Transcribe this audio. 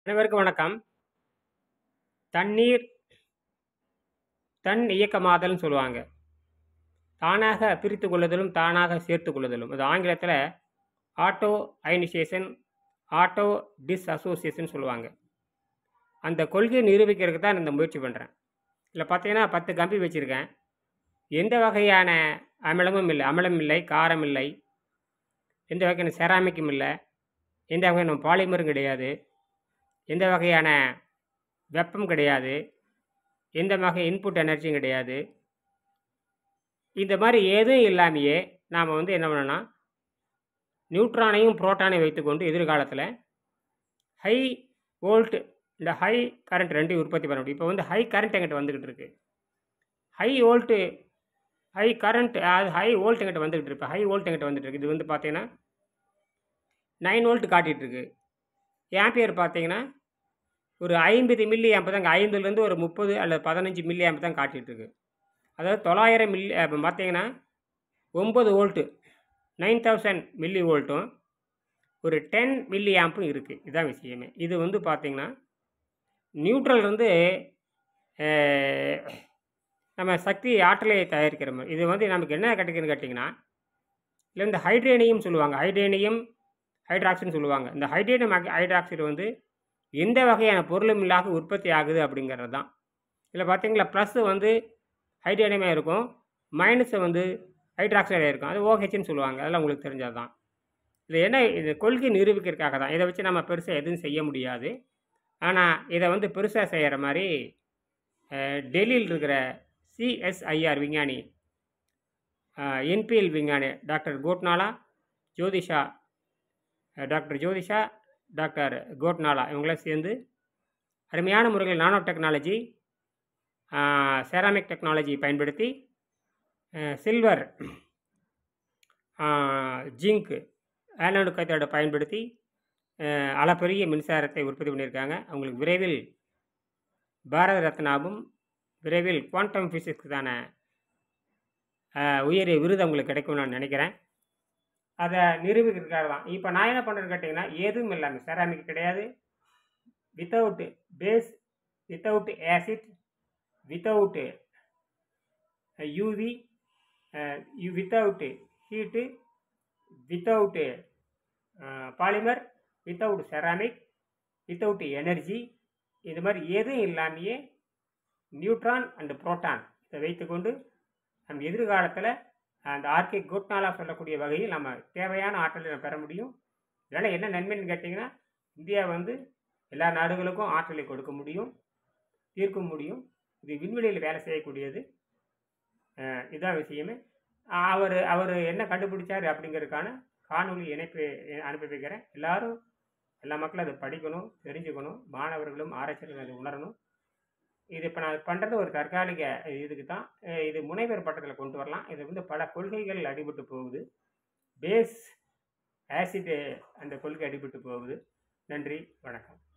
அனைவருக்கும் வணக்கம் தண்ணீர் தன் இயக்கமாதல்னு சொல்லுவாங்க தானாக பிரித்து கொள்ளுதலும் தானாக சேர்த்து கொள்ளுதலும் அது ஆங்கிலத்தில் auto ionisation auto dissociation சொல்லுவாங்க அந்த கொள்கையை நிரூபிக்கிறதுக்கு தான் நான் இந்த முயற்சி பண்ணுறேன் இதில் பார்த்தீங்கன்னா பத்து கம்பி வச்சுருக்கேன் எந்த வகையான அமிலமும் இல்லை அமிலம் இல்லை காரம் இல்லை எந்த வகையான செராமிக்கும் இல்லை எந்த வகையான பாலிமரும் கிடையாது எந்த வகையான வெப்பம் கிடையாது எந்த வகை இன்புட் எனர்ஜியும் கிடையாது இந்த மாதிரி எதுவும் இல்லாமையே நாம் வந்து என்ன பண்ணோன்னா நியூட்ரானையும் புரோட்டானையும் வைத்துக்கொண்டு எதிர்காலத்தில் ஹை வோல்ட் இந்த ஹை கரண்ட் ரெண்டையும் உற்பத்தி பண்ண முடியும் இப்போ வந்து ஹை கரண்ட் எங்கிட்ட வந்துக்கிட்டு இருக்கு ஹை வோல்ட்டு ஹை கரண்ட் அது ஹை வோல்ட் எங்கிட்ட வந்துக்கிட்டு இருக்கு ஹை வோல்ட் எங்கிட்ட வந்துட்டு இருக்கு இது வந்து பார்த்தீங்கன்னா நைன் வோல்ட் காட்டிகிட்டு இருக்கு ஆம்பியர் பார்த்தீங்கன்னா ஒரு ஐம்பது மில்லி ஆம்பு தான் ஐம்பதுலேருந்து ஒரு முப்பது அல்லது பதினஞ்சு மில்லி ஆம்பு தான் காட்டிகிட்டு இருக்கு அதாவது தொள்ளாயிரம் மில்லி இப்போ பார்த்தீங்கன்னா ஒம்பது வோல்ட்டு நைன் தௌசண்ட் மில்லி வோல்ட்டும் ஒரு டென் மில்லி ஆம்பும் இருக்குது இதுதான் விஷயமே இது வந்து பார்த்திங்கன்னா நியூட்ரல் இருந்து அஹ், நம்ம சக்தி ஆற்றலை தயாரிக்கிற மாதிரி இது வந்து நமக்கு என்ன கிடைக்குதுன்னு கேட்டிங்கன்னா இல்லை இந்த ஹைட்ரேனியம் சொல்லுவாங்க ஹைட்ரேனியம் ஹைட்ராக்சின்னு சொல்லுவாங்க இந்த ஹைட்ரேனியம் ஹைட்ராக்சைடு வந்து எந்த வகையான பொருளும் இல்லாத உற்பத்தி ஆகுது அப்படிங்கிறது தான் இதில் பார்த்தீங்களா ப்ளஸ்ஸு வந்து ஹைட்ரேனியமாக இருக்கும் மைனஸு வந்து ஹைட்ராக்சைடாக இருக்கும் அது ஓஹெச்னு சொல்லுவாங்க அதெல்லாம் உங்களுக்கு தெரிஞ்சது தான் இது என்ன இது கொள்கை நிரூபிக்கிறதுக்காக தான் இதை வச்சு நம்ம பெருசாக எதுவும் செய்ய முடியாது ஆனால் இதை வந்து பெருசாக செய்கிற மாதிரி அஹ், டெல்லியில் இருக்கிற சிஎஸ்ஐஆர் விஞ்ஞானி என்பிஎல் விஞ்ஞானி டாக்டர் கோட்னாலா ஜோதிஷா அஹ், டாக்டர் ஜோதிஷா டாக்டர் கோட்னாலா இவங்களாம் சேர்ந்து அருமையான முறையில் நானோ டெக்னாலஜி செராமிக் டெக்னாலஜி பயன்படுத்தி சில்வர் ஜிங்க் ஆனோடு கத்தோட பயன்படுத்தி அஹ், அளப்பரிய மின்சாரத்தை உற்பத்தி பண்ணியிருக்காங்க அவங்களுக்கு விரைவில் பாரத ரத்னாவும் விரைவில் குவாண்டம் ஃபிசிக்ஸ்க்கான உயரிய விருது அவங்களுக்கு கிடைக்கும்னு நான் நினைக்கிறேன் அதை நிரூபிக்கிறதுக்காக தான் இப்போ நான் என்ன பண்ணுறேன்னு கேட்டிங்கன்னா எதுவும் இல்லாமல் செராமிக் கிடையாது without base without acid without UV without heat without polymer without ceramic without energy இது மாதிரி எதுவும் இல்லாமையே நியூட்ரான் அண்ட் புரோட்டான் இதை வைத்துக்கொண்டு நம் எதிர்காலத்தில் அந்த ஆர்கே குட்னாலா சொல்லக்கூடிய வகையில் நம்ம தேவையான ஆற்றலை நம்ம பெற முடியும் இதனால் என்ன நன்மைன்னு கேட்டிங்கன்னா இந்தியா வந்து எல்லா நாடுகளுக்கும் ஆற்றலை கொடுக்க முடியும் தீர்க்க முடியும் இது விண்வெளியில் வேலை செய்யக்கூடியது அஹ் இதுதான் விஷயமே அவர் அவர் என்ன கண்டுபிடிச்சார் அப்படிங்கிறதுக்கான காணொளி இணைப்பு அனுப்பி வைக்கிறேன் எல்லாரும் எல்லா மக்களும் அதை படிக்கணும் தெரிஞ்சுக்கணும் மாணவர்களும் ஆராய்ச்சியாளர்களும் அதை உணரணும் இது இப்போ நான் பண்ணுறது ஒரு தற்காலிக இதுக்கு தான் அஹ் இது முனைவர் பட்டத்தில் கொண்டு வரலாம் இது வந்து பல கொள்கைகள் அடிபட்டு போகுது பேஸ் ஆசிட் அந்த கொள்கை அடிபட்டு போகுது நன்றி வணக்கம்